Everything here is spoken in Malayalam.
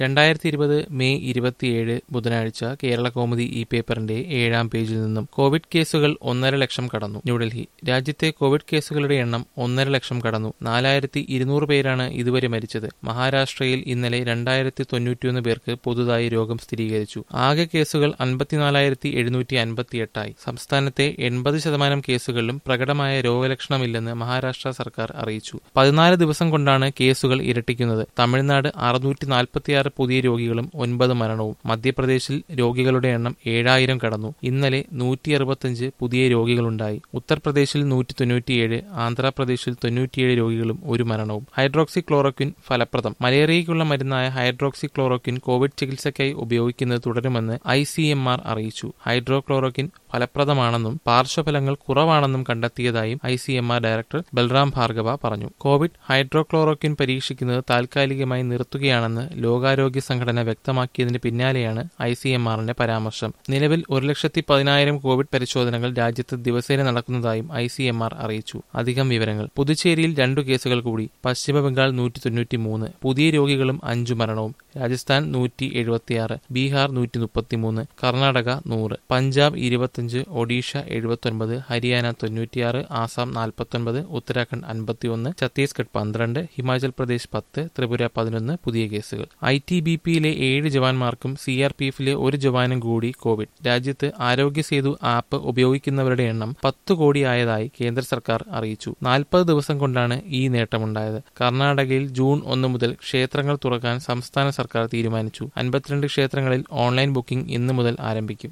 രണ്ടായിരത്തി ഇരുപത് മെയ് ഇരുപത്തിയേഴ് ബുധനാഴ്ച കേരള കൗമുദി ഈ പേപ്പറിന്റെ ഏഴാം പേജിൽ നിന്നും കോവിഡ് കേസുകൾ ഒന്നര ലക്ഷം കടന്നു ന്യൂഡൽഹി രാജ്യത്തെ കോവിഡ് കേസുകളുടെ എണ്ണം ഒന്നര ലക്ഷം കടന്നു നാലായിരത്തി ഇരുന്നൂറ് പേരാണ് ഇതുവരെ മരിച്ചത് മഹാരാഷ്ട്രയിൽ ഇന്നലെ രണ്ടായിരത്തി തൊണ്ണൂറ്റിയൊന്ന് പേർക്ക് പുതുതായി രോഗം സ്ഥിരീകരിച്ചു ആകെ കേസുകൾ അൻപത്തിനാലായിരത്തി എഴുന്നൂറ്റി അൻപത്തിയെട്ടായി സംസ്ഥാനത്തെ എൺപത് ശതമാനം കേസുകളിലും പ്രകടമായ രോഗലക്ഷണമില്ലെന്ന് മഹാരാഷ്ട്ര സർക്കാർ അറിയിച്ചു പതിനാല് ദിവസം കൊണ്ടാണ് കേസുകൾ ഇരട്ടിക്കുന്നത് തമിഴ്നാട് അറുന്നൂറ്റി നാൽപ്പത്തിയാറ് പുതിയ രോഗികളും ഒൻപത് മരണവും മധ്യപ്രദേശിൽ രോഗികളുടെ എണ്ണം ഏഴായിരം കടന്നു ഇന്നലെ നൂറ്റി അറുപത്തിയഞ്ച് പുതിയ രോഗികളുണ്ടായി ഉത്തർപ്രദേശിൽ നൂറ്റി തൊണ്ണൂറ്റിയേഴ് ആന്ധ്രാപ്രദേശിൽ തൊണ്ണൂറ്റിയേഴ് രോഗികളും ഒരു മരണവും ഹൈഡ്രോക്സി ക്ലോറോക്വിൻ ഫലപ്രദം മലേറിയയ്ക്കുള്ള മരുന്നായ ഹൈഡ്രോക്സി ക്ലോറോക്വിൻ കോവിഡ് ചികിത്സയ്ക്കായി ഉപയോഗിക്കുന്നത് തുടരുമെന്ന് ഐ സി എം ആർ അറിയിച്ചു ഹൈഡ്രോക്ലോറോക്വിൻ ഫലപ്രദമാണെന്നും പാർശ്വഫലങ്ങൾ കുറവാണെന്നും കണ്ടെത്തിയതായും I C M R director Balram Bhargava പറഞ്ഞു കോവിഡ് ഹൈഡ്രോക്ലോറോക്വിൻ പരീക്ഷിക്കുന്നത് താൽക്കാലികമായി നിർത്തുകയാണെന്ന് ലോകാരോഗ്യ സംഘടന വ്യക്തമാക്കിയതിന് പിന്നാലെയാണ് ഐ സി എം ആറിന്റെ പരാമർശം നിലവിൽ ഒരു ലക്ഷത്തി പതിനായിരം കോവിഡ് പരിശോധനകൾ രാജ്യത്ത് ദിവസേന നടക്കുന്നതായും ഐ സി എം ആർ അറിയിച്ചു അധികം വിവരങ്ങൾ പുതുച്ചേരിയിൽ രണ്ടു കേസുകൾ കൂടി പശ്ചിമബംഗാൾ നൂറ്റി തൊണ്ണൂറ്റി മൂന്ന് പുതിയ രോഗികളും അഞ്ചു മരണവും രാജസ്ഥാൻ നൂറ്റി എഴുപത്തിയാറ് ബീഹാർ നൂറ്റി മുപ്പത്തിമൂന്ന് കർണാടക നൂറ് പഞ്ചാബ് ഇരുപത്തിയഞ്ച് ഒഡീഷ എഴുപത്തൊൻപത് ഹരിയാന തൊണ്ണൂറ്റിയാറ് ആസാം നാൽപ്പത്തൊൻപത് ഉത്തരാഖണ്ഡ് അൻപത്തിയൊന്ന് ഛത്തീസ്ഗഡ് പന്ത്രണ്ട് ഹിമാചൽ പ്രദേശ് പത്ത് ത്രിപുര പതിനൊന്ന് പുതിയ കേസുകൾ ഐ ടി ബി പിയിലെ ഏഴ് ജവാന്മാർക്കും സി ആർ പി എഫിലെ ഒരു ജവാനും കൂടി കോവിഡ് രാജ്യത്ത് ആരോഗ്യ സേതു ആപ്പ് ഉപയോഗിക്കുന്നവരുടെ എണ്ണം പത്ത് കോടിയായതായി കേന്ദ്ര സർക്കാർ അറിയിച്ചു നാൽപ്പത് ദിവസം കൊണ്ടാണ് ഈ നേട്ടമുണ്ടായത് കർണാടകയിൽ ജൂൺ ഒന്ന് മുതൽ ക്ഷേത്രങ്ങൾ തുറക്കാൻ സംസ്ഥാന സർക്കാർ തീരുമാനിച്ചു അൻപത്തിരണ്ട് ക്ഷേത്രങ്ങളിൽ ഓൺലൈൻ ബുക്കിംഗ് ഇന്ന് മുതൽ ആരംഭിക്കും